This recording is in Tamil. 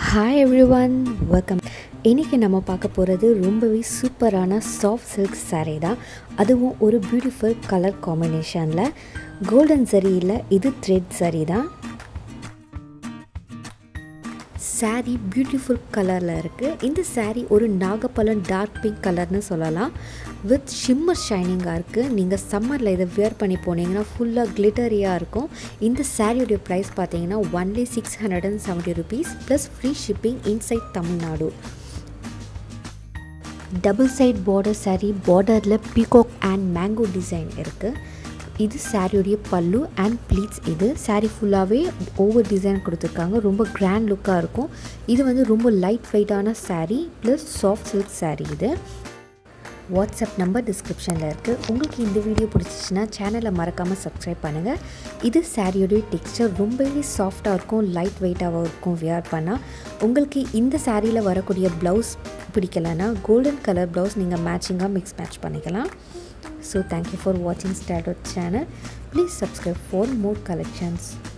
ஹாய் எவ்ரி ஒன் வெல்கம் இன்றைக்கி நம்ம பார்க்க போகிறது ரொம்பவே சூப்பரான சாஃப்ட் சில்க் saree தான் அதுவும் ஒரு பியூட்டிஃபுல் கலர் காம்பினேஷனில் கோல்டன் சரியில் இது த்ரெட் saree தான் saree பியூட்டிஃபுல் கலரில் இருக்குது இந்த saree ஒரு நாகப்பழம் டார்க் பிங்க் கலர்னு சொல்லலாம் வித் ஷிம்மர் ஷைனிங்காக இருக்குது நீங்கள் சம்மரில் இதை வியர் பண்ணி போனீங்கன்னா ஃபுல்லாக கிளிட்டரியாக இருக்கும் இந்த சாரியோடைய ப்ரைஸ் பார்த்தீங்கன்னா only six hundred and seventy rupees plus free shipping inside Tamil Nadu double side border saree பார்டரில் பீகாக் அண்ட் மேங்கோ டிசைன் இருக்குது இது சாரியோடைய பல்லு அண்ட் ப்ளீட்ஸ் இது saree ஃபுல்லாகவே ஓவர் டிசைன் கொடுத்துருக்காங்க ரொம்ப கிராண்ட் லுக்காக இருக்கும் இது வந்து ரொம்ப லைட் வெயிட்டான saree plus soft silk saree இது வாட்ஸ்அப் நம்பர் டிஸ்கிரிப்ஷனில் இருக்குது உங்களுக்கு இந்த வீடியோ பிடிச்சிச்சின்னா சேனலை மறக்காமல் சப்ஸ்கிரைப் பண்ணுங்கள் இது சாரியோடைய டெக்ஸ்டர் ரொம்பவே சாஃப்டாக இருக்கும் லைட் வெயிட்டாகவும் இருக்கும் வியர் பண்ணால் உங்களுக்கு இந்த சாரியில் வரக்கூடிய ப்ளவுஸ் பிடிக்கலைன்னா கோல்டன் கலர் ப்ளவுஸ் நீங்கள் மேட்சிங்காக மிக்ஸ் மேட்ச் பண்ணிக்கலாம் ஸோ தேங்க்யூ ஃபார் வாட்சிங் start channel please subscribe for more collections